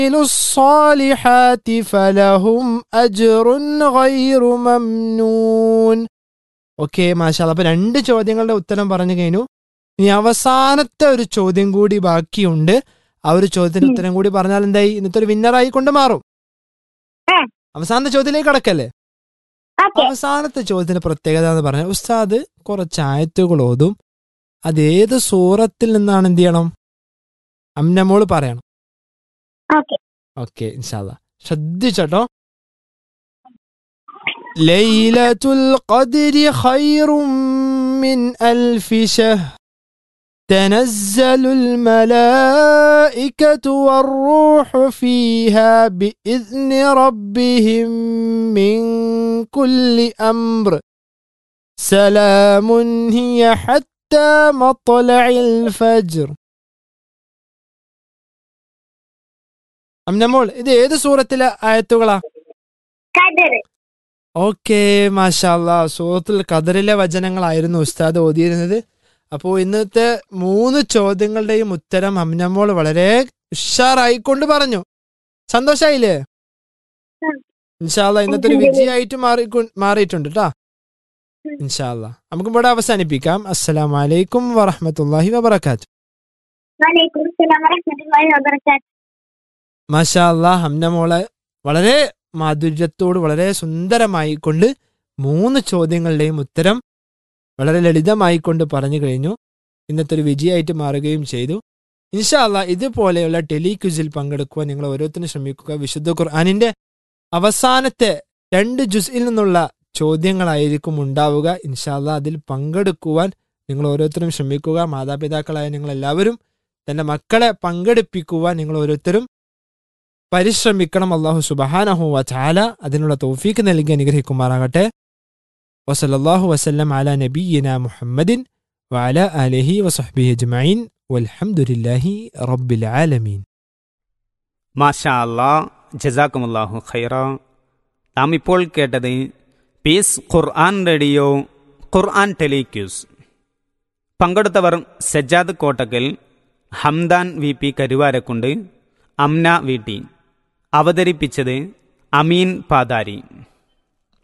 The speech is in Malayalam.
الصالحات فلهم أجر غير ممنون ഓക്കെ മാഷാല്ല അപ്പൊ രണ്ട് ചോദ്യങ്ങളുടെ ഉത്തരം പറഞ്ഞു കഴിഞ്ഞു ഇനി അവസാനത്തെ ഒരു ചോദ്യം കൂടി ബാക്കിയുണ്ട് ആ ഒരു ചോദ്യത്തിന് ഉം. ഉത്തരം കൂടി പറഞ്ഞാൽ എന്തായി ഇന്നത്തെ ഒരു വിന്നറായി കൊണ്ട് മാറും ആ. അവസാനത്തെ ചോദ്യത്തിലേക്ക് കടക്കല്ലേ ഓക്കെ അവസാനത്തെ ചോദ്യത്തിന് പ്രത്യേകത എന്ന് പറഞ്ഞാൽ ഉസ്താദ് കുറച്ച് ആയത്തുകൾ ഓതും അതേത് സൂറത്തിൽ നിന്നാണ് എന്ത് ചെയ്യണം അമ്നമോള് പറയണം ഓക്കെ ഓക്കെ ഇൻഷാല്ല ശ്രദ്ധിച്ചോട്ടോ ലൈലത്തുൽ ഖദ്രി ഖൈറും മിൻ അൽഫി ശഹ് تنزل الملائكة والروح فيها بإذن ربهم من كل أمر سلام هي حتى مطلع الفجر അമ്നമോൾ ഇത് ഏത് സൂറത്തിലെ ആയത്തുകളാ കതിർ ഓക്കെ മാഷാല്ല സൂറത്തുൽ ഖദറിലെ വചനങ്ങളായിരുന്നു ഉസ്താദ് ഓതിയിരുന്നത് അപ്പോൾ ഇന്നത്തെ മൂന്ന് ചോദ്യങ്ങളുടെയും ഉത്തരം അമ്നമോൾ വളരെ ഉഷാറായിക്കൊണ്ട് പറഞ്ഞു സന്തോഷായില്ലേ ഉം. ഇൻഷാല്ല ഇന്നത്തെ ഒരു വിജയമായിട്ട് മാറി മാറിയിട്ടുണ്ട് കേട്ടാ ഇൻഷാല്ല നമുക്ക് ഇവിടെ അവസാനിപ്പിക്കാം അസ്സലാം വലൈക്കും വറഹമത്തല്ലാഹി വബർക്കാത്തു വലൈക്കും അസ്സലാം വറഹ്മത്തുള്ളാഹി വബറകാത്ത് മാഷാല്ല ഹംനമോളെ വളരെ മാധുര്യത്തോട് വളരെ സുന്ദരമായി കൊണ്ട് മൂന്ന് ചോദ്യങ്ങളുടെയും ഉത്തരം വളരെ ലളിതമായി കൊണ്ട് പറഞ്ഞു കഴിഞ്ഞു ഇന്നത്തെ ഒരു വിജയമായിട്ട് മാറുകയും ചെയ്തു ഇൻഷാല്ല ഇതുപോലെയുള്ള ടെലിക്വിസിൽ പങ്കെടുക്കുവാൻ നിങ്ങൾ ഓരോരുത്തരും ശ്രമിക്കുക വിശുദ്ധ ഖുർആാനിന്റെ അവസാനത്തെ രണ്ട് ജുസിൽ നിന്നുള്ള ചോദ്യങ്ങളായിരിക്കും ഉണ്ടാവുക ഇൻഷാല്ല അതിൽ പങ്കെടുക്കുവാൻ നിങ്ങൾ ഓരോരുത്തരും ശ്രമിക്കുക മാതാപിതാക്കളായ നിങ്ങൾ എല്ലാവരും തന്റെ മക്കളെ പങ്കെടുപ്പിക്കുവാൻ നിങ്ങൾ ഓരോരുത്തരും പരിശ്രമിക്കണം അള്ളാഹു സുബഹാനഹു വചാല അതിനുള്ള തൗഫീക്ക് നൽകി അനുഗ്രഹിക്കുമാറാകട്ടെ വസലല്ലാഹു വസല്ലം അല നബീന മുഹമ്മദിൻ വഅല ആലിഹി വസഹ്ബിഹി അജ്മഈൻ വൽഹംദുലില്ലാഹി റബ്ബിൽ ആലമീൻ മാഷാ അല്ലാ ജസാക്കുമുല്ലാഹു ഖൈറ നാം ഇപ്പോൾ കേട്ടത് peace Quran radio Quran telequiz പങ്കെടുത്തവർ Sajjad Kottakkal Hamdan V P Karuvarakundu Amna V T അവതരിപ്പിച്ചത് അമീൻ പാതാരി